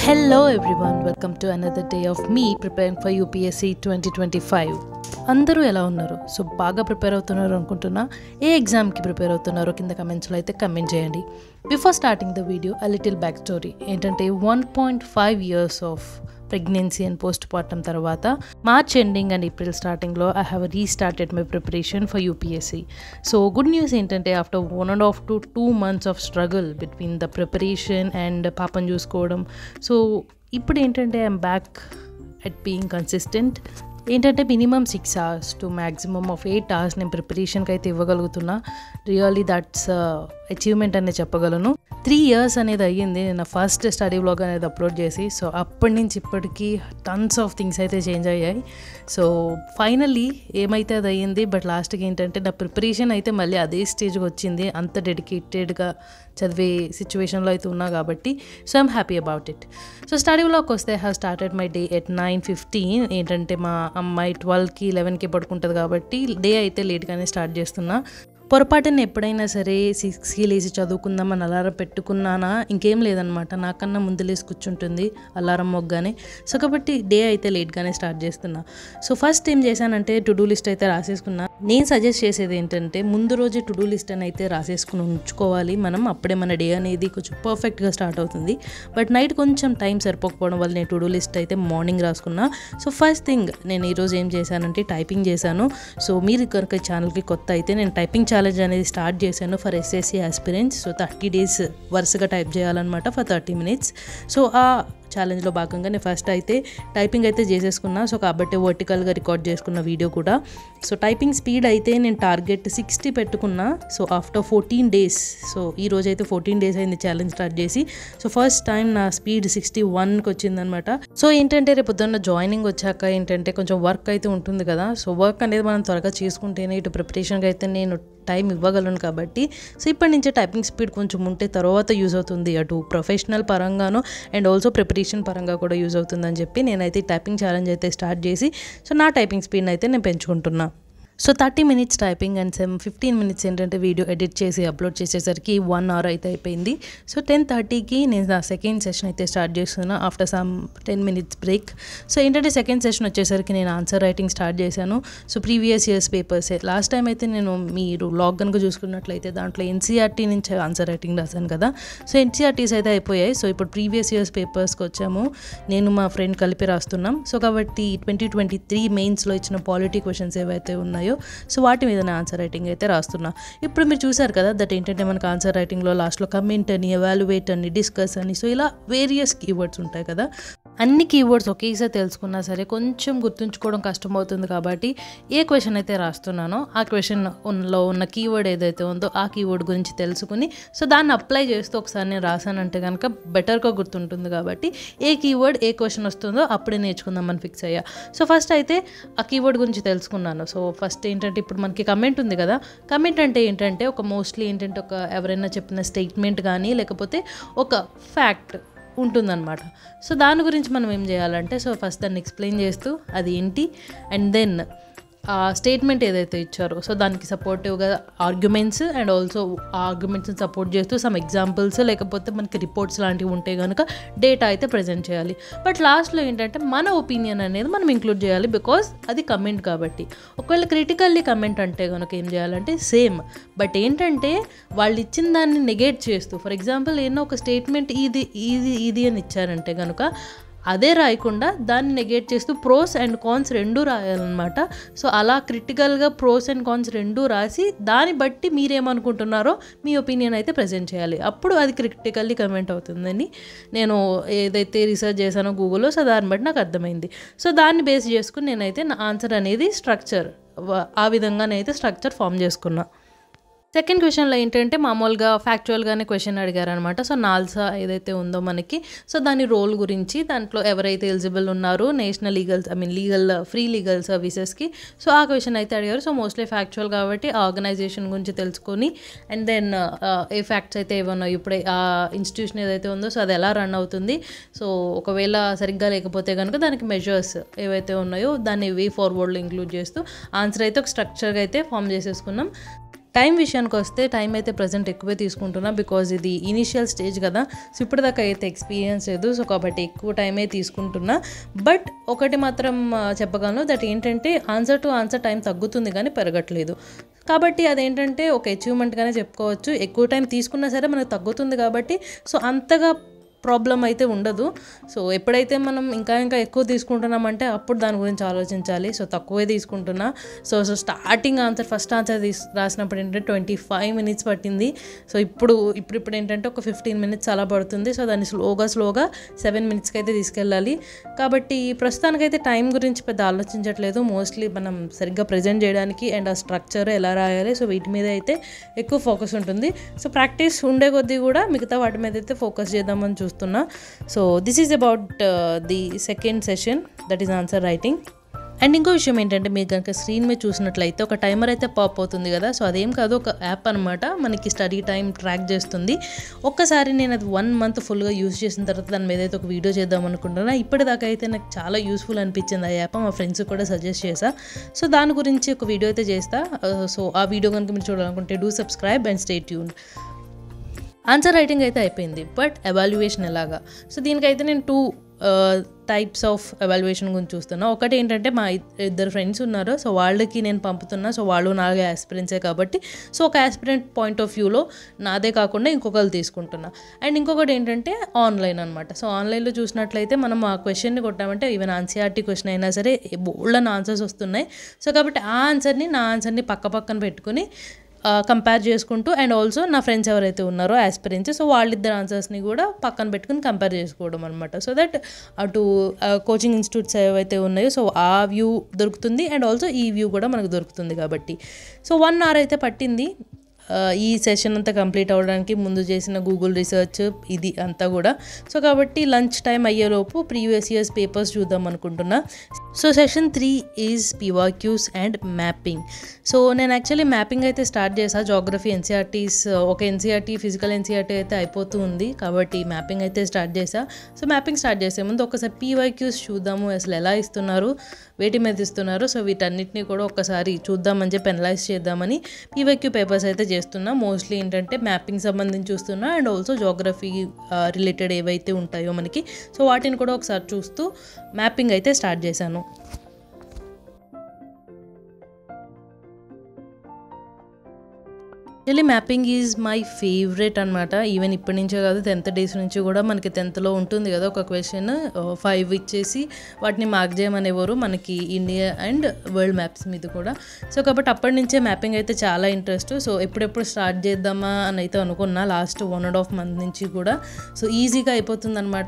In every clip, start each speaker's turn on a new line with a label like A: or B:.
A: Hello everyone, welcome to another day of me preparing for UPSC 2025. అందరూ ఎలా ఉన్నారు so బాగా ప్రిపేర్ అవుతున్నారు అనుకుంటున్నా ఏ ఎగ్జామ్కి ప్రిపేర్ అవుతున్నారో కింద కమెంట్స్లో అయితే కమెంట్ చేయండి before starting the video a little back story ఏంటంటే one point five years of pregnancy and postpartum తర్వాత మార్చ్ ఎండింగ్ అండ్ ఏప్రిల్ స్టార్టింగ్లో I have restarted my preparation for UPSC so good news ఏంటంటే after one and half to two months of struggle between the preparation and పాపను చూసుకోవడం so ఇప్పుడు ఏంటంటే I'm back at being consistent ఏంటంటే minimum six hours to maximum of eight hours నేను ప్రిపరేషన్కి అయితే ఇవ్వగలుగుతున్నా really that's achievement అనేది చెప్పగలను త్రీ ఇయర్స్ అనేది అయ్యింది నేను ఫస్ట్ స్టడీ బ్లాగ్ అనేది అప్లోడ్ చేసి సో అప్పటి నుంచి ఇప్పటికీ టన్స్ ఆఫ్ థింగ్స్ అయితే చేంజ్ అయ్యాయి సో ఫైనల్లీ ఏమైతే అది అయ్యింది బట్ లాస్ట్కి ఏంటంటే నా ప్రిపరేషన్ అయితే మళ్ళీ అదే స్టేజ్కి వచ్చింది అంత డెడికేటెడ్గా చదివే సిచ్యువేషన్లో అయితే ఉన్నా కాబట్టి so I'm happy about it so study block వస్తే have started my day at nine fifteen ఏంటంటే మా అమ్మాయి ట్వెల్వ్కి లెవెన్కి పడుకుంటుంది కాబట్టి డే అయితే లేట్గానే స్టార్ట్ చేస్తున్నా పొరపాటున ఎప్పుడైనా సరే సిక్స్కి లేచి చదువుకుందామని అలారం పెట్టుకున్నానా ఇంకేం లేదనమాట నాకన్నా ముందు లేచి కూర్చుంటుంది అలారం మొగ్గానే సో కాబట్టి డే అయితే లేట్గానే స్టార్ట్ చేస్తున్నా సో ఫస్ట్ ఏం చేశానంటే టు డూ లిస్ట్ అయితే రాసేసుకున్నా నేను సజెస్ట్ చేసేది ఏంటంటే ముందు రోజు టు డూ లిస్ట్ అని అయితే రాసేసుకుని ఉంచుకోవాలి మనం అప్పుడే మన డే అనేది కొంచెం పర్ఫెక్ట్గా స్టార్ట్ అవుతుంది బట్ నైట్ కొంచెం టైం సరిపోకపోవడం వల్ల నేను టు డూ లిస్ట్ అయితే మార్నింగ్ రాసుకున్నా సో ఫస్ట్ థింగ్ నేను ఈరోజు ఏం చేశానంటే టైపింగ్ చేశాను సో మీరు కనుక ఛానల్కి కొత్త అయితే నేను టైపింగ్ ఛాలెంజ్ అనేది స్టార్ట్ చేశాను for SSC aspirants so thirty days వరుసగా టైప్ చేయాలన్నమాట ఫర్ థర్టీ మినిట్స్ సో ఆ ఛాలెంజ్లో భాగంగా నేను ఫస్ట్ అయితే టైపింగ్ అయితే చేసేసుకున్నా సో కాబట్టి వర్టికల్గా రికార్డ్ చేసుకున్న వీడియో కూడా సో టైపింగ్ స్పీడ్ అయితే నేను టార్గెట్ సిక్స్టీ పెట్టుకున్నా so after fourteen days so ఈ రోజు అయితే ఫోర్టీన్ డేస్ అయింది ఛాలెంజ్ స్టార్ట్ చేసి సో ఫస్ట్ టైం నా స్పీడ్ సిక్స్టీ వన్కి వచ్చిందనమాట సో ఏంటంటే రేపు పొద్దున్న జాయినింగ్ వచ్చాక ఏంటంటే కొంచెం వర్క్ అయితే ఉంటుంది కదా సో వర్క్ అనేది మనం త్వరగా చేసుకుంటేనే ఇటు ప్రిపరేషన్కి అయితే నేను టైం ఇవ్వగలను కాబట్టి సో ఇప్పటి నుంచే టైపింగ్ స్పీడ్ కొంచెం ఉంటే తర్వాత యూజ్ అవుతుంది అటు ప్రొఫెషనల్ పరంగాను అండ్ ఆల్సో ప్రిపరేషన్ పరంగా కూడా యూజ్ అవుతుందని చెప్పి నేనైతే టైపింగ్ ఛాలెంజ్ అయితే స్టార్ట్ చేసి సో నా టైపింగ్ స్పీడ్ని అయితే నేను పెంచుకుంటున్నా so thirty minutes typing and same fifteen minutes ఏంటంటే వీడియో ఎడిట్ చేసి అప్లోడ్ చేసేసరికి వన్ అవర్ అయితే అయిపోయింది సో టెన్ థర్టీకి నేను నా సెకండ్ సెషన్ అయితే స్టార్ట్ చేస్తున్నా after some ten minutes break so ఏంటంటే సెకండ్ సెషన్ వచ్చేసరికి నేను ఆన్సర్ రైటింగ్ స్టార్ట్ చేశాను so previous years papers last time అయితే నేను మీరు లాగ్ కనుక చూసుకున్నట్లయితే దాంట్లో ఎన్సీఆర్టీ నుంచి ఆన్సర్ రైటింగ్ రాశాను కదా సో ఎన్సీఆర్టీస్ అయితే అయిపోయాయి సో ఇప్పుడు ప్రీవియస్ ఇయర్స్ పేపర్స్కి వచ్చాము నేను మా ఫ్రెండ్ కలిపి రాస్తున్నాం సో కాబట్టి ట్వంటీ ట్వంటీ త్రీ మెయిన్స్లో ఇచ్చిన పాలిటీ క్వశ్చన్స్ ఏవైతే ఉన్నాయో సో వాటి మీద ఆన్సర్ రైటింగ్ అయితే రాస్తున్నా ఇప్పుడు మీరు చూసారు కదా దట్ ఏంటంటే మనకు ఆన్సర్ రైటింగ్లో లాస్ట్లో కమెంట్ అని ఎవాల్యుయేట్ అని డిస్కస్ అని సో ఇలా వేరియస్ కీవర్డ్స్ ఉంటాయి కదా అన్ని కీవర్డ్స్ ఒకేసారి తెలుసుకున్నా సరే కొంచెం గుర్తుంచుకోవడం కష్టమవుతుంది కాబట్టి ఏ క్వశ్చన్ అయితే రాస్తున్నానో ఆ క్వశ్చన్ లో ఉన్న కీవర్డ్ ఏదైతే ఉందో ఆ కీవర్డ్ గురించి తెలుసుకుని సో దాన్ని అప్లై చేస్తూ ఒకసారి నేను రాశానంటే కనుక బెటర్గా గుర్తుంటుంది కాబట్టి ఏ కీవర్డ్ ఏ క్వశ్చన్ వస్తుందో అప్పుడే నేర్చుకుందామని ఫిక్స్ అయ్యా సో ఫస్ట్ అయితే ఆ కీవర్డ్ గురించి తెలుసుకున్నాను సో ఫస్ట్ ఏంటంటే ఇప్పుడు మనకి కమెంట్ ఉంది కదా కమెంట్ అంటే ఏంటంటే ఒక మోస్ట్లీ ఏంటంటే ఒక ఎవరైనా చెప్పిన స్టేట్మెంట్ కానీ లేకపోతే ఒక ఫ్యాక్ట్ ఉంటుందన్నమాట సో దాని గురించి మనం ఏం చేయాలంటే సో ఫస్ట్ దాన్ని ఎక్స్ప్లెయిన్ చేస్తూ అది ఏంటి అండ్ దెన్ ఆ స్టేట్మెంట్ ఏదైతే ఇచ్చారో సో దానికి సపోర్టివ్గా ఆర్గ్యుమెంట్స్ అండ్ ఆల్సో ఆ ఆర్గ్యుమెంట్స్ని సపోర్ట్ చేస్తూ సమ్ ఎగ్జాంపుల్స్ లేకపోతే మనకి రిపోర్ట్స్ లాంటివి ఉంటే కనుక డేటా అయితే ప్రజెంట్ చేయాలి బట్ లాస్ట్లో ఏంటంటే మన ఒపీనియన్ అనేది మనం ఇంక్లూడ్ చేయాలి బికాస్ అది కమెంట్ కాబట్టి ఒకవేళ క్రిటికల్లీ కమెంట్ అంటే కనుక ఏం చేయాలంటే సేమ్ బట్ ఏంటంటే వాళ్ళు ఇచ్చిన దాన్ని నెగేట్ చేస్తూ ఫర్ ఎగ్జాంపుల్ ఏదో ఒక స్టేట్మెంట్ ఇది ఇది ఇది అని ఇచ్చారంటే కనుక అదే రాయకుండా దాన్ని నెగేట్ చేస్తూ ప్రోస్ అండ్ కాన్స్ రెండు రాయాలన్నమాట సో అలా క్రిటికల్గా ప్రోస్ అండ్ కాన్స్ రెండు రాసి దాన్ని బట్టి మీరేమనుకుంటున్నారో మీ ఒపీనియన్ అయితే ప్రజెంట్ చేయాలి అప్పుడు అది క్రిటికల్లీ కమెంట్ అవుతుందని నేను ఏదైతే రీసెర్చ్ చేశానో గూగుల్లో సో దాన్ని బట్టి నాకు అర్థమైంది సో దాన్ని బేస్ చేసుకుని నేనైతే నా ఆన్సర్ అనేది స్ట్రక్చర్ ఆ విధంగా నేనైతే స్ట్రక్చర్ ఫామ్ చేసుకున్నా సెకండ్ క్వశ్చన్లో ఏంటంటే మామూలుగా ఫ్యాక్చువల్గానే క్వశ్చన్ అడిగారనమాట సో నాల్సా ఏదైతే ఉందో మనకి సో దాని రోల్ గురించి దాంట్లో ఎవరైతే ఎలిజిబుల్ ఉన్నారో national legal I mean legal free legal సర్వీసెస్కి సో ఆ క్వశ్చన్ అయితే అడిగారు సో మోస్ట్లీ ఫ్యాక్చువల్ కాబట్టి ఆ ఆర్గనైజేషన్ గురించి తెలుసుకొని అండ్ దెన్ ఏ ఫ్యాక్ట్స్ అయితే ఏమన్నా ఇప్పుడే ఆ ఇన్స్టిట్యూషన్ ఏదైతే ఉందో సో అది ఎలా రన్ అవుతుంది సో ఒకవేళ సరిగ్గా లేకపోతే కనుక దానికి మెజర్స్ ఏవైతే ఉన్నాయో దాన్ని వే ఫార్వర్డ్లో ఇంక్లూడ్ చేస్తూ ఆన్సర్ అయితే ఒక స్ట్రక్చర్గా అయితే ఫామ్ చేసేసుకున్నాం టైం విషయానికి వస్తే టైం అయితే ప్రజెంట్ ఎక్కువే తీసుకుంటున్నా బికాజ్ ఇది ఇనిషియల్ స్టేజ్ కదా సో ఇప్పటిదాకా అయితే ఎక్స్పీరియన్స్ లేదు సో కాబట్టి ఎక్కువ టైమే తీసుకుంటున్నా బట్ ఒకటి మాత్రం ఆ, చెప్పగలను దట్ ఏంటంటే ఆన్సర్ టు ఆన్సర్ టైం తగ్గుతుంది కానీ పెరగట్లేదు కాబట్టి అదేంటంటే ఒక అచీవ్మెంట్గానే చెప్పుకోవచ్చు ఎక్కువ టైం తీసుకున్నా సరే మనకు తగ్గుతుంది కాబట్టి సో అంతగా ప్రాబ్లం అయితే ఉండదు సో ఎప్పుడైతే మనం ఇంకా ఇంకా ఎక్కువ తీసుకుంటున్నామంటే అప్పుడు దాని గురించి ఆలోచించాలి సో తక్కువే తీసుకుంటున్నా so so starting answer first answer తీస్ రాసినప్పుడు ఏంటంటే ట్వంటీ ఫైవ్ మినిట్స్ పట్టింది సో ఇప్పుడు ఇప్పుడు ఇప్పుడు ఏంటంటే ఒక ఫిఫ్టీన్ మినిట్స్ అలా పడుతుంది సో దాన్ని స్లోగా స్లోగా సెవెన్ మినిట్స్కి అయితే తీసుకెళ్ళాలి కాబట్టి ప్రస్తుతానికైతే టైం గురించి పెద్ద ఆలోచించట్లేదు మోస్ట్లీ మనం సరిగ్గా ప్రజెంట్ చేయడానికి అండ్ ఆ స్ట్రక్చర్ ఎలా రాయాలి సో వీటి మీద అయితే ఎక్కువ ఫోకస్ ఉంటుంది సో ప్రాక్టీస్ ఉండే కొద్దీ కూడా మిగతా వాటి మీద అయితే ఫోకస్ చేద్దామని చూస్తున్నా so this is about the second session that is answer writing and ఇంకో విషయం ఏంటంటే మీరు కనుక స్క్రీన్ మీద చూసినట్లయితే ఒక టైమర్ అయితే పాప్ అవుతుంది కదా సో అదేం కాదు ఒక యాప్ అనమాట మనకి స్టడీ టైం ట్రాక్ చేస్తుంది ఒక్కసారి నేను అది వన్ మంత్ ఫుల్గా యూస్ చేసిన తర్వాత దాని మీద అయితే ఒక వీడియో చేద్దాం అనుకుంటున్నా ఇప్పటిదాకా అయితే నాకు చాలా యూస్ఫుల్ అనిపించింది ఆ యాప్ మా ఫ్రెండ్స్ కూడా సజెస్ట్ చేసా సో దాని గురించి ఒక వీడియో అయితే చేస్తా సో ఆ వీడియో కనుక మీరు చూడాలనుకుంటే do subscribe and stay tune answer writing అయితే అయిపోయింది బట్ ఎవాల్యుయేషన్ ఎలాగా సో దీనికైతే నేను టూ టైప్స్ ఆఫ్ ఎవాల్యుయేషన్ గురించి చూస్తున్నా ఒకటి ఏంటంటే మా ఇద్- ఇద్దరు ఫ్రెండ్స్ ఉన్నారు సో వాళ్ళకి నేను పంపుతున్నా సో వాళ్ళు నాలుగే ఆస్పిరెంట్సే కాబట్టి సో ఒక ఆస్పిరెంట్ పాయింట్ ఆఫ్ వ్యూలో నాదే కాకుండా ఇంకొకరు తీసుకుంటున్నా అండ్ ఇంకొకటి ఏంటంటే ఆన్లైన్ అనమాట సో ఆన్లైన్లో చూసినట్లయితే మనం ఆ క్వశ్చన్ని కొట్టామంటే ఈవెన్ ఆన్సీఆర్టీ క్వశ్చన్ అయినా సరే బోల్డన్ ఆన్సర్స్ వస్తున్నాయి సో కాబట్టి ఆ ఆన్సర్ని నా ఆన్సర్ని పక్క పక్కన పెట్టుకుని కంపేర్ చేసుకుంటూ అండ్ ఆల్సో నా ఫ్రెండ్స్ ఎవరైతే ఉన్నారో ఆస్పిరెంట్స్ సో వాళ్ళిద్దరు ఆన్సర్స్ని కూడా పక్కన పెట్టుకుని కంపేర్ చేసుకోవడం అనమాట సో దట్ అటు కోచింగ్ ఇన్స్టిట్యూట్స్ ఏవైతే ఉన్నాయో సో ఆ వ్యూ దొరుకుతుంది అండ్ ఆల్సో ఈ వ్యూ కూడా మనకు దొరుకుతుంది కాబట్టి సో వన్ అవర్ అయితే పట్టింది ఆ, ఈ సెషన్ అంతా కంప్లీట్ అవ్వడానికి ముందు చేసిన గూగుల్ రీసెర్చ్ ఇది అంతా కూడా సో కాబట్టి లంచ్ టైం అయ్యేలోపు ప్రీవియస్ ఇయర్స్ పేపర్స్ చూద్దాం అనుకుంటున్నా so session three is PYQs and mapping so నేను యాక్చువల్లీ మ్యాపింగ్ అయితే స్టార్ట్ చేసా జాగ్రఫీ ఎన్సీఆర్టీస్ ఒక ఎన్సీఆర్టీ ఫిజికల్ ఎన్సీఆర్టీ అయితే అయిపోతూ ఉంది కాబట్టి మ్యాపింగ్ అయితే స్టార్ట్ చేసా సో మ్యాపింగ్ స్టార్ట్ చేసే ముందు ఒకసారి పీవైక్యూస్ చూద్దాము అసలు ఎలా ఇస్తున్నారు వేటి మీద ఇస్తున్నారు సో వీటన్నిటిని కూడా ఒక్కసారి చూద్దామని చెప్పి అనలైజ్ చేద్దామని పీవైక్యూ పేపర్స్ అయితే చేస్తున్నా మోస్ట్లీ ఏంటంటే మ్యాపింగ్ సంబంధించి చూస్తున్నా అండ్ ఆల్సో జోగ్రఫీ రిలేటెడ్ ఏవైతే ఉంటాయో మనకి సో వాటిని కూడా ఒకసారి చూస్తూ మ్యాపింగ్ అయితే స్టార్ట్ చేశాను actually mapping is my favourite అనమాట ఈవెన్ ఇప్పటి నుంచే కాదు టెన్త్ డేస్ నుంచి కూడా మనకి టెన్త్లో ఉంటుంది కదా ఒక క్వశ్చన్ ఫైవ్ ఇచ్చేసి వాటిని మార్క్ చేయమనేవారు మనకి ఇండియా అండ్ వరల్డ్ మ్యాప్స్ మీద కూడా సో కాబట్టి అప్పటి నుంచే మ్యాపింగ్ అయితే చాలా ఇంట్రెస్ట్ సో ఎప్పుడెప్పుడు స్టార్ట్ చేద్దామా అని అయితే అనుకున్నా last one and half month నుంచి కూడా సో ఈజీగా అయిపోతుంది అనమాట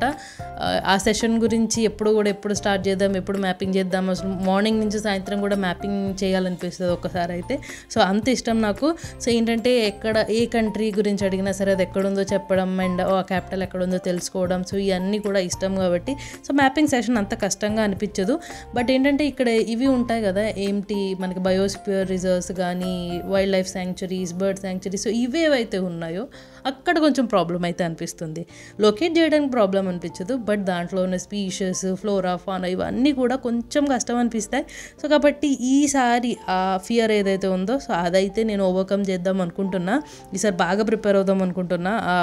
A: ఆ సెషన్ గురించి ఎప్పుడు కూడా ఎప్పుడు స్టార్ట్ చేద్దాం ఎప్పుడు మ్యాపింగ్ చేద్దాం అసలు మార్నింగ్ నుంచి సాయంత్రం కూడా మ్యాపింగ్ చేయాలనిపిస్తుంది ఒకసారి అయితే సో అంత ఇష్టం నాకు సో ఏంటంటే ఎక్కడ ఏ కంట్రీ గురించి అడిగినా సరే అది ఎక్కడుందో చెప్పడం అండ్ ఆ క్యాపిటల్ ఎక్కడుందో తెలుసుకోవడం సో ఇవన్నీ కూడా ఇష్టం కాబట్టి సో మ్యాపింగ్ సెషన్ అంత కష్టంగా అనిపించదు బట్ ఏంటంటే ఇక్కడ ఇవి ఉంటాయి కదా ఏంటి మనకి బయోస్పియర్ రిజర్వ్స్ కానీ wildlife sanctuaries bird sanctuaries so ఇవేవైతే ఉన్నాయో అక్కడ కొంచెం ప్రాబ్లం అయితే అనిపిస్తుంది లొకేట్ చేయడానికి ప్రాబ్లం అనిపించదు బట్ దాంట్లో ఉన్న స్పీషెస్ ఫ్లోరా ఫానా ఇవన్నీ కూడా కొంచెం కష్టం అనిపిస్తాయి సో కాబట్టి ఈసారి ఆ ఫియర్ ఏదైతే ఉందో సో అదైతే నేను ఓవర్కమ్ చేద్దాం అనుకుంటున్నా ఈసారి బాగా ప్రిపేర్ అవుదాం అనుకుంటున్నా ఆ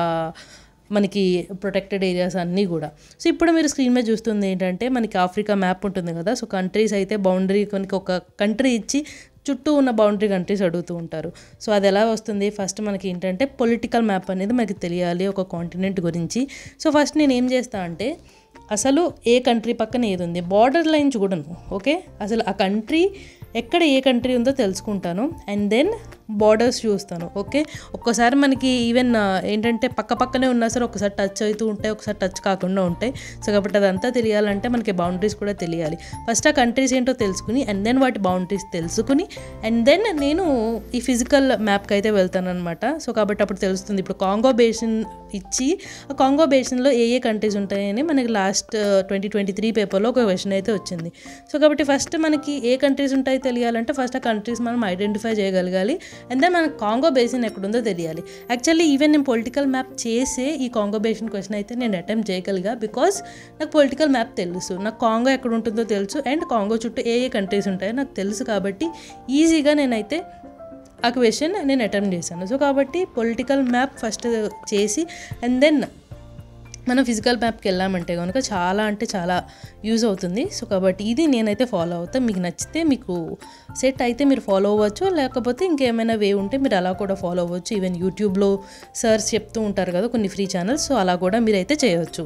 A: మనకి ప్రొటెక్టెడ్ ఏరియాస్ అన్నీ కూడా సో ఇప్పుడు మీరు స్క్రీన్ మీద చూస్తుంది ఏంటంటే మనకి ఆఫ్రికా మ్యాప్ ఉంటుంది కదా సో కంట్రీస్ అయితే బౌండరీ మనకి ఒక కంట్రీ ఇచ్చి చుట్టూ ఉన్న బౌండరీ కంట్రీస్ అడుగుతూ ఉంటారు సో అది ఎలా వస్తుంది ఫస్ట్ మనకి ఏంటంటే పొలిటికల్ మ్యాప్ అనేది మనకి తెలియాలి ఒక కాంటినెంట్ గురించి సో ఫస్ట్ నేను ఏం చేస్తా అంటే అసలు ఏ కంట్రీ పక్కన ఏది ఉంది బార్డర్ లైన్ చూడను ఓకే అసలు ఆ కంట్రీ ఎక్కడ ఏ కంట్రీ ఉందో తెలుసుకుంటాను అండ్ దెన్ బార్డర్స్ చూస్తాను ఓకే ఒక్కసారి మనకి ఈవెన్ ఏంటంటే పక్క పక్కనే ఉన్నా సరే ఒకసారి టచ్ అవుతూ ఉంటాయి ఒకసారి టచ్ కాకుండా ఉంటాయి సో కాబట్టి అదంతా తెలియాలంటే మనకి బౌండరీస్ కూడా తెలియాలి ఫస్ట్ ఆ కంట్రీస్ ఏంటో తెలుసుకుని అండ్ దెన్ వాటి బౌండరీస్ తెలుసుకుని అండ్ దెన్ నేను ఈ ఫిజికల్ మ్యాప్కి అయితే వెళ్తాను అనమాట సో కాబట్టి అప్పుడు తెలుస్తుంది ఇప్పుడు కాంగో బేసిన్ ఇచ్చి ఆ కాంగో బేసిన్లో ఏ ఏ కంట్రీస్ ఉంటాయని మనకి లాస్ట్ ట్వంటీ ట్వంటీ త్రీ పేపర్లో ఒక క్వశ్చన్ అయితే వచ్చింది సో కాబట్టి ఫస్ట్ మనకి ఏ కంట్రీస్ ఉంటాయో తెలియాలంటే ఫస్ట్ ఆ కంట్రీస్ మనం ఐడెంటిఫై చేయగలగాలి అండ్ దెన్ మనకి కాంగో బేసిన్ ఎక్కడుందో తెలియాలి యాక్చువల్లీ ఈవెన్ నేను పొలిటికల్ మ్యాప్ చేసే ఈ కాంగో బేసిన్ క్వశ్చన్ అయితే నేను అటెంప్ట్ చేయగలిగా బికాస్ నాకు పొలిటికల్ మ్యాప్ తెలుసు నాకు కాంగో ఎక్కడ ఉంటుందో తెలుసు అండ్ కాంగో చుట్టూ ఏ ఏ కంట్రీస్ ఉంటాయో నాకు తెలుసు కాబట్టి ఈజీగా నేనైతే ఆ క్వశ్చన్ నేను అటెంప్ట్ చేశాను సో కాబట్టి పొలిటికల్ మ్యాప్ ఫస్ట్ చేసి అండ్ దెన్ మనం ఫిజికల్ మ్యాప్కి వెళ్ళామంటే కనుక చాలా అంటే చాలా యూజ్ అవుతుంది సో కాబట్టి ఇది నేనైతే ఫాలో అవుతాను మీకు నచ్చితే మీకు సెట్ అయితే మీరు ఫాలో అవ్వచ్చు లేకపోతే ఇంకేమైనా వే ఉంటే మీరు అలా కూడా ఫాలో అవ్వచ్చు ఈవెన్ యూట్యూబ్లో సర్చ్ చెప్తూ ఉంటారు కదా కొన్ని ఫ్రీ ఛానల్స్ సో అలా కూడా మీరైతే చేయవచ్చు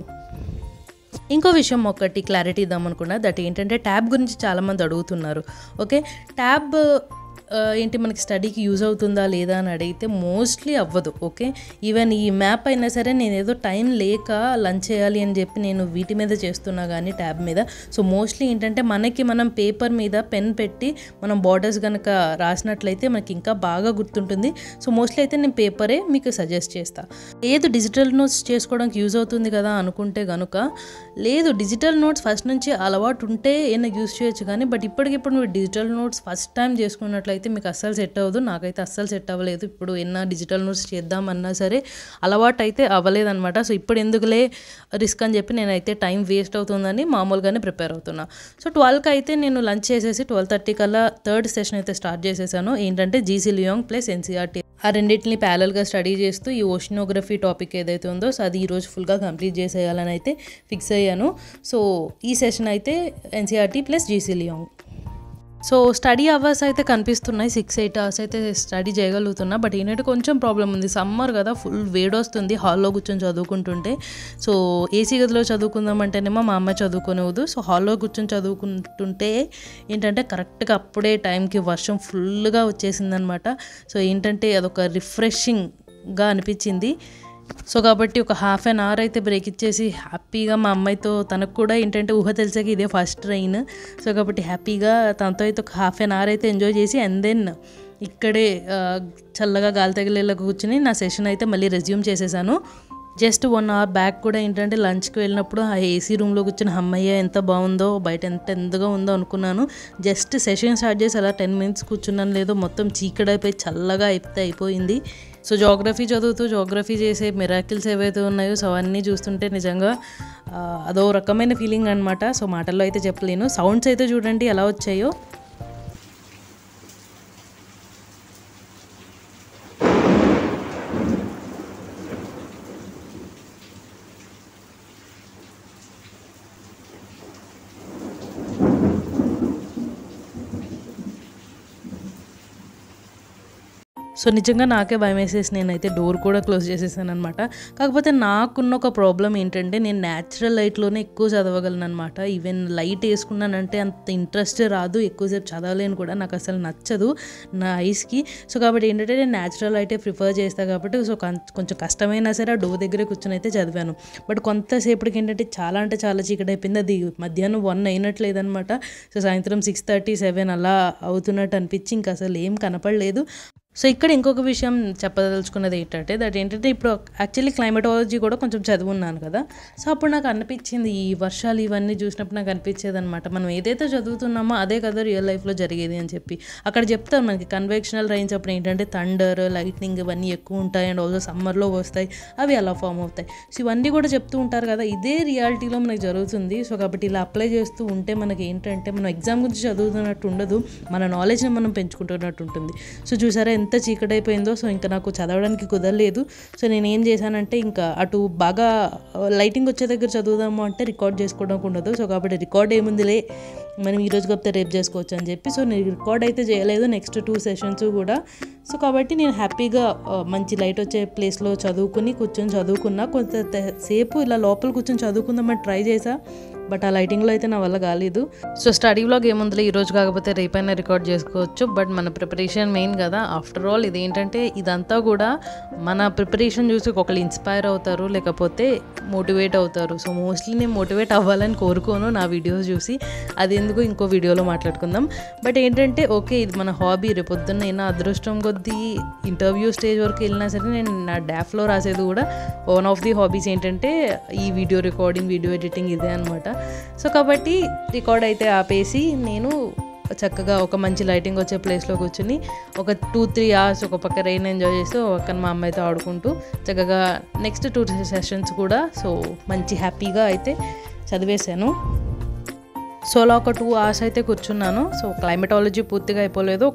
A: ఇంకో విషయం ఒకటి క్లారిటీ ఇద్దాం అనుకున్నా దట్ ఏంటంటే ట్యాబ్ గురించి చాలామంది అడుగుతున్నారు ఓకే ట్యాబ్ ఆ, ఏంటి మనకి స్టడీకి యూజ్ అవుతుందా లేదా అని అడిగితే మోస్ట్లీ అవ్వదు ఓకే ఈవెన్ ఈ మ్యాప్ అయినా సరే నేను ఏదో టైం లేక లంచ్ చేయాలి అని చెప్పి నేను వీటి మీద చేస్తున్నా కానీ ట్యాబ్ మీద సో మోస్ట్లీ ఏంటంటే మనకి మనం పేపర్ మీద పెన్ పెట్టి మనం బార్డర్స్ కనుక రాసినట్లయితే మనకి ఇంకా బాగా గుర్తుంటుంది సో మోస్ట్లీ అయితే నేను పేపరే మీకు సజెస్ట్ చేస్తా లేదు డిజిటల్ నోట్స్ చేసుకోవడానికి యూజ్ అవుతుంది కదా అనుకుంటే కనుక లేదు డిజిటల్ నోట్స్ ఫస్ట్ నుంచి అలవాటు ఉంటే ఏమైనా యూజ్ చేయొచ్చు కానీ బట్ ఇప్పటికిప్పుడు నువ్వు డిజిటల్ నోట్స్ ఫస్ట్ టైం చేసుకున్నట్లయితే మీకు అస్సలు సెట్ అవ్వదు నాకైతే అస్సలు సెట్ అవ్వలేదు ఇప్పుడు ఎన్న డిజిటల్ నోట్స్ చేద్దామన్నా సరే అలవాటు అయితే అవ్వలేదన్నమాట సో ఇప్పుడు ఎందుకులే రిస్క్ అని చెప్పి నేనైతే టైం వేస్ట్ అవుతుందని మామూలుగానే ప్రిపేర్ అవుతున్నా సో ట్వెల్వ్కి అయితే నేను లంచ్ చేసేసి ట్వెల్వ్ థర్టీ కల్లా థర్డ్ సెషన్ అయితే స్టార్ట్ చేసేసాను ఏంటంటే జీసీ లియోంగ్ ప్లస్ ఎన్సీఆర్టీ ఆ రెండింటిని ప్యారల్గా స్టడీ చేస్తూ ఈ ఓషనోగ్రఫీ టాపిక్ ఏదైతే ఉందో సో అది ఈరోజు ఫుల్గా కంప్లీట్ చేసేయాలని అయితే ఫిక్స్ అయ్యాను సో ఈ సెషన్ అయితే NCERT plus GC Leong so study hours అయితే కనిపిస్తున్నాయి సిక్స్ ఎయిట్ అవర్స్ అయితే స్టడీ చేయగలుగుతున్నా బట్ ఏంటంటే కొంచెం ప్రాబ్లం ఉంది సమ్మర్ కదా ఫుల్ వేడొస్తుంది హాల్లో కూర్చొని చదువుకుంటుంటే సో ఏసీ గదిలో చదువుకుందామంటేనేమో మా అమ్మ చదువుకునేవద్దు సో హాల్లో కూర్చొని చదువుకుంటుంటే ఏంటంటే కరెక్ట్గా అప్పుడే టైంకి వర్షం ఫుల్గా వచ్చేసిందనమాట సో ఏంటంటే అదొక రిఫ్రెషింగ్గా అనిపించింది సో కాబట్టి ఒక హాఫ్ అన్ అవర్ అయితే బ్రేక్ ఇచ్చేసి హ్యాపీగా మా అమ్మాయితో తనకు కూడా ఏంటంటే ఊహ తెలిసాక ఇదే ఫస్ట్ ట్రైన్ సో కాబట్టి హ్యాపీగా తనతో అయితే ఒక హాఫ్ అన్ అవర్ అయితే ఎంజాయ్ చేసి అండ్ దెన్ ఇక్కడే ఆ, చల్లగా గాలి తగిలేలా కూర్చుని నా సెషన్ అయితే మళ్ళీ రెజ్యూమ్ చేసేసాను జస్ట్ వన్ అవర్ బ్యాక్ కూడా ఏంటంటే లంచ్కి వెళ్ళినప్పుడు ఆ ఏసీ రూమ్లో కూర్చుని అమ్మయ్య ఎంత బాగుందో బయట ఎంత ఎంతగా ఉందో అనుకున్నాను జస్ట్ సెషన్ స్టార్ట్ చేసి అలా టెన్ మినిట్స్ కూర్చున్నాను లేదో మొత్తం చీకడైపోయి చల్లగా అయిపోతే అయిపోయింది సో జోగ్రఫీ చదువుతూ జోగ్రఫీ చేసే మిరాకిల్స్ ఏవైతే ఉన్నాయో సో అవన్నీ చూస్తుంటే నిజంగా ఆ, అదో రకమైన ఫీలింగ్ అనమాట సో మాటల్లో అయితే చెప్పలేను సౌండ్స్ అయితే చూడండి ఎలా వచ్చాయో సో నిజంగా నాకే భయం వేసేసి నేనైతే డోర్ కూడా క్లోజ్ చేసేసాను అనమాట కాకపోతే నాకున్న ఒక ప్రాబ్లం ఏంటంటే నేను న్యాచురల్ లైట్లోనే ఎక్కువ చదవగలను అనమాట ఈవెన్ లైట్ వేసుకున్నానంటే అంత ఇంట్రెస్ట్ రాదు ఎక్కువసేపు చదవలేను కూడా నాకు అసలు నచ్చదు నా ఐస్కి సో కాబట్టి ఏంటంటే నేను న్యాచురల్ లైటే ప్రిఫర్ చేస్తాను కాబట్టి సో కం- కొంచెం కష్టమైనా సరే ఆ డోర్ దగ్గరే కూర్చొని అయితే చదివాను బట్ కొంతసేపటికి ఏంటంటే చాలా అంటే చాలా చీకటి అయిపోయింది అది మధ్యాహ్నం వన్ అయినట్లేదనమాట సో సాయంత్రం సిక్స్ థర్టీ సెవెన్ అలా అవుతున్నట్టు అనిపించి ఇంకా అసలు ఏం కనపడలేదు సో ఇక్కడ ఇంకొక విషయం చెప్పదలుచుకున్నది ఏంటంటే దట్ ఏంటంటే ఇప్పుడు యాక్చువల్లీ క్లైమటాలజీ కూడా కొంచెం చదువున్నాను కదా సో అప్పుడు నాకు అనిపించింది ఈ వర్షాలు ఇవన్నీ చూసినప్పుడు నాకు అనిపించేది అనమాట మనం ఏదైతే చదువుతున్నామో అదే కదా రియల్ లైఫ్లో జరిగేది అని చెప్పి అక్కడ చెప్తారు మనకి కన్వెక్షనల్ రైన్స్ అప్పుడు ఏంటంటే థండర్ లైట్నింగ్ ఇవన్నీ ఎక్కువ ఉంటాయి అండ్ ఆల్సో సమ్మర్లో వస్తాయి అవి అలా ఫామ్ అవుతాయి సో ఇవన్నీ కూడా చెప్తూ ఉంటారు కదా ఇదే రియాలిటీలో మనకి జరుగుతుంది సో కాబట్టి ఇలా అప్లై చేస్తూ ఉంటే మనకి ఏంటంటే మనం ఎగ్జామ్ గురించి చదువుతున్నట్టు ఉండదు మన నాలెడ్జ్ని మనం పెంచుకుంటున్నట్టు ఉంటుంది సో చూసారా ఎంత చీకటి అయిపోయిందో సో ఇంకా నాకు చదవడానికి కుదరలేదు సో నేను ఏం చేశానంటే ఇంకా అటు బాగా లైటింగ్ వచ్చే దగ్గర చదువుదాము అంటే రికార్డ్ చేసుకోవడానికి ఉండదు సో కాబట్టి రికార్డ్ ఏముందిలే మనం ఈ రోజు కాకపోతే రేపు చేసుకోవచ్చు అని చెప్పి సో నేను రికార్డ్ అయితే చేయలేదు నెక్స్ట్ టూ సెషన్స్ కూడా సో కాబట్టి నేను హ్యాపీగా ఆ, మంచి లైట్ వచ్చే ప్లేస్లో చదువుకుని కూర్చొని చదువుకున్నా కొంత తే- సేపు ఇలా లోపల కూర్చొని చదువుకుందామని ట్రై చేసా బట్ ఆ లైటింగ్లో అయితే నా వల్ల కాలేదు సో స్టడీ వ్లాగ్ ఏముందిలే ఈ రోజు కాకపోతే రేపైనా రికార్డ్ చేసుకోవచ్చు బట్ మన ప్రిపరేషన్ మెయిన్ కదా ఆఫ్టర్ ఆల్ ఇదేంటంటే ఇదంతా కూడా మన ప్రిపరేషన్ చూసి ఒకళ్ళు ఇన్స్పైర్ అవుతారు లేకపోతే మోటివేట్ అవుతారు సో మోస్ట్లీ నేను మోటివేట్ అవ్వాలని కోరుకోను నా వీడియోస్ చూసి అది ఎందుకు ఇంకో వీడియోలో మాట్లాడుకుందాం బట్ ఏంటంటే ఓకే ఇది మన హాబీ రేపొద్దున్న అయినా అదృష్టం కొద్దీ ఇంటర్వ్యూ స్టేజ్ వరకు వెళ్ళినా సరే నేను నా డాఫ్లో రాసేది కూడా వన్ ఆఫ్ ది హాబీస్ ఏంటంటే ఈ వీడియో రికార్డింగ్ వీడియో ఎడిటింగ్ ఇదే అనమాట సో కాబట్టి రికార్డ్ అయితే ఆపేసి నేను చక్కగా ఒక మంచి లైటింగ్ వచ్చే ప్లేస్లో కూర్చుని ఒక టూ త్రీ అవర్స్ ఒక పక్క రెయిన్ ఎంజాయ్ చేస్తూ ఒక పక్కన మా అమ్మాయితో ఆడుకుంటూ చక్కగా నెక్స్ట్ టూ సెషన్స్ కూడా సో మంచి హ్యాపీగా అయితే చదివేశాను సో అలా ఒక టూ అవర్స్ అయితే కూర్చున్నాను సో క్లైమటాలజీ పూర్తిగా అయిపోలేదు ఒక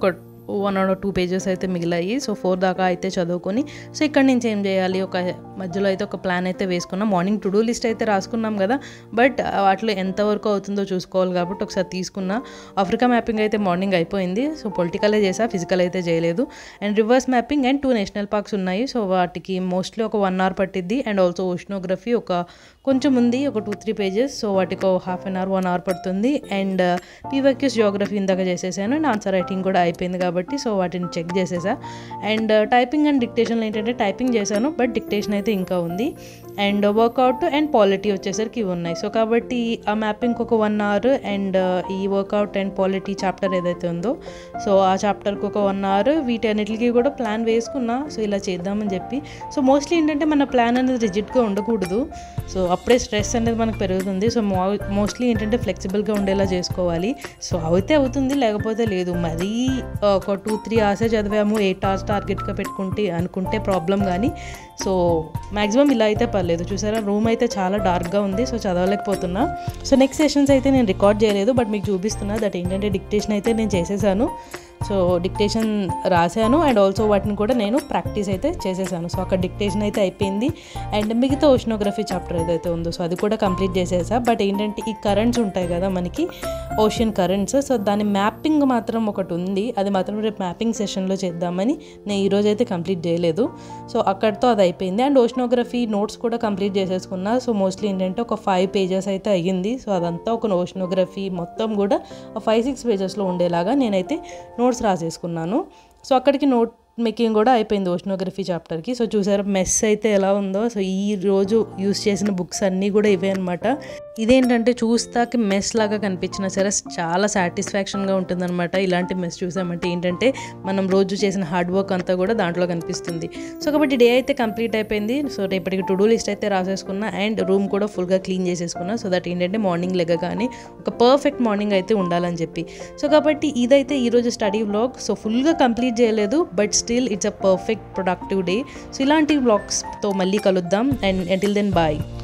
A: వన్ ఆర్ టూ పేజెస్ అయితే మిగిలాయి సో ఫోర్ దాకా అయితే చదువుకొని సో ఇక్కడ నుంచి ఏం చేయాలి ఒక మధ్యలో అయితే ఒక ప్లాన్ అయితే వేసుకున్నాం మార్నింగ్ టు డూ లిస్ట్ అయితే రాసుకున్నాం కదా బట్ వాటిలో ఎంతవరకు అవుతుందో చూసుకోవాలి కాబట్టి ఒకసారి తీసుకున్నా ఆఫ్రికా మ్యాపింగ్ అయితే మార్నింగ్ అయిపోయింది సో పొలిటికలే చేసా ఫిజికల్ అయితే చేయలేదు and rivers mapping and two national parks ఉన్నాయి సో వాటికి మోస్ట్లీ ఒక వన్ అవర్ పట్టిద్ది అండ్ ఆల్సో ఓషనోగ్రఫీ ఒక కొంచెం ఉంది ఒక టూ త్రీ పేజెస్ సో వాటికి half an hour one hour పడుతుంది అండ్ పీవైక్యూస్ జోగ్రఫీ ఇందాక చేసేసాను అండ్ ఆన్సర్ రైటింగ్ కూడా అయిపోయింది కాబట్టి సో వాటిని చెక్ చేసేసా అండ్ టైపింగ్ అండ్ డిక్టేషన్లో ఏంటంటే టైపింగ్ చేశాను బట్ డిక్టేషన్ అయితే ఇంకా ఉంది అండ్ వర్కౌట్ అండ్ పాలిటీ వచ్చేసరికి ఇవి ఉన్నాయి సో కాబట్టి ఆ మ్యాపింగ్ ఒక వన్ అవర్ అండ్ ఈ వర్కౌట్ అండ్ పాలిటీ చాప్టర్ ఏదైతే ఉందో సో ఆ చాప్టర్కి ఒక వన్ అవర్ వీటన్నిటికీ కూడా ప్లాన్ వేసుకున్నా సో ఇలా చేద్దామని చెప్పి సో మోస్ట్లీ ఏంటంటే మన ప్లాన్ అనేది రిజిడ్గా ఉండకూడదు సో అప్పుడే స్ట్రెస్ అనేది మనకు పెరుగుతుంది సో మో మోస్ట్లీ ఏంటంటే ఫ్లెక్సిబుల్గా ఉండేలా చేసుకోవాలి సో అయితే అవుతుంది లేకపోతే లేదు మరీ ఒక టూ త్రీ అవర్సే చదివాము ఎయిట్ అవర్స్ టార్గెట్గా పెట్టుకుంటే అనుకుంటే ప్రాబ్లం కానీ సో మ్యాక్సిమం ఇలా అయితే పర్లేదు చూసారా రూమ్ అయితే చాలా డార్క్గా ఉంది సో చదవలేకపోతున్నా సో నెక్స్ట్ సెషన్స్ అయితే నేను రికార్డ్ చేయలేదు బట్ మీకు చూపిస్తున్నా దట్ ఏంటంటే డిక్టేషన్ అయితే నేను చేసేసాను సో డిక్టేషన్ రాశాను అండ్ ఆల్సో వాటిని కూడా నేను ప్రాక్టీస్ అయితే చేసేసాను సో అక్కడ డిక్టేషన్ అయితే అయిపోయింది అండ్ మిగతా ఓషనోగ్రఫీ చాప్టర్ ఏదైతే ఉందో సో అది కూడా కంప్లీట్ చేసేసా బట్ ఏంటంటే ఈ కరెంట్స్ ఉంటాయి కదా మనకి ఓషియన్ కరెంట్స్ సో దాని మ్యాపింగ్ మాత్రం ఒకటి ఉంది అది మాత్రం రేపు మ్యాపింగ్ సెషన్లో చేద్దామని నేను ఈరోజు అయితే కంప్లీట్ చేయలేదు సో అక్కడితో అది అయిపోయింది అండ్ ఓషనోగ్రఫీ నోట్స్ కూడా కంప్లీట్ చేసేసుకున్నా సో మోస్ట్లీ ఏంటంటే ఒక ఫైవ్ పేజెస్ అయితే అయ్యింది సో అదంతా ఒక ఓషనోగ్రఫీ మొత్తం కూడా ఫైవ్ సిక్స్ పేజెస్లో ఉండేలాగా నేనైతే నోట్స్ రాసేసుకున్నాను సో అక్కడికి నోట్ మేకింగ్ కూడా అయిపోయింది ఓషనోగ్రఫీ చాప్టర్కి సో చూసారా మెస్ అయితే ఎలా ఉందో సో ఈ రోజు యూస్ చేసిన బుక్స్ అన్నీ కూడా ఇవే అనమాట ఇదేంటంటే చూస్తాకి మెస్ లాగా కనిపించినా సరే చాలా సాటిస్ఫాక్షన్గా ఉంటుందన్నమాట ఇలాంటి మెస్ చూసామంటే ఏంటంటే మనం రోజు చేసిన హార్డ్ వర్క్ అంతా కూడా దాంట్లో కనిపిస్తుంది సో కాబట్టి డే అయితే కంప్లీట్ అయిపోయింది సో రేపటికి టు డూ లిస్ట్ అయితే రాసేసుకున్నా అండ్ రూమ్ కూడా ఫుల్గా క్లీన్ చేసేసుకున్నా సో దట్ ఏంటంటే మార్నింగ్ లెగగానే ఒక పర్ఫెక్ట్ మార్నింగ్ అయితే ఉండాలని చెప్పి సో కాబట్టి ఇదైతే ఈరోజు స్టడీ వ్లాగ్ సో ఫుల్గా కంప్లీట్ చేయలేదు but still it's a perfect productive day so ఇలాంటి వ్లాగ్స్తో మళ్ళీ కలుద్దాం అండ్ అంటిల్ దెన్ బాయ్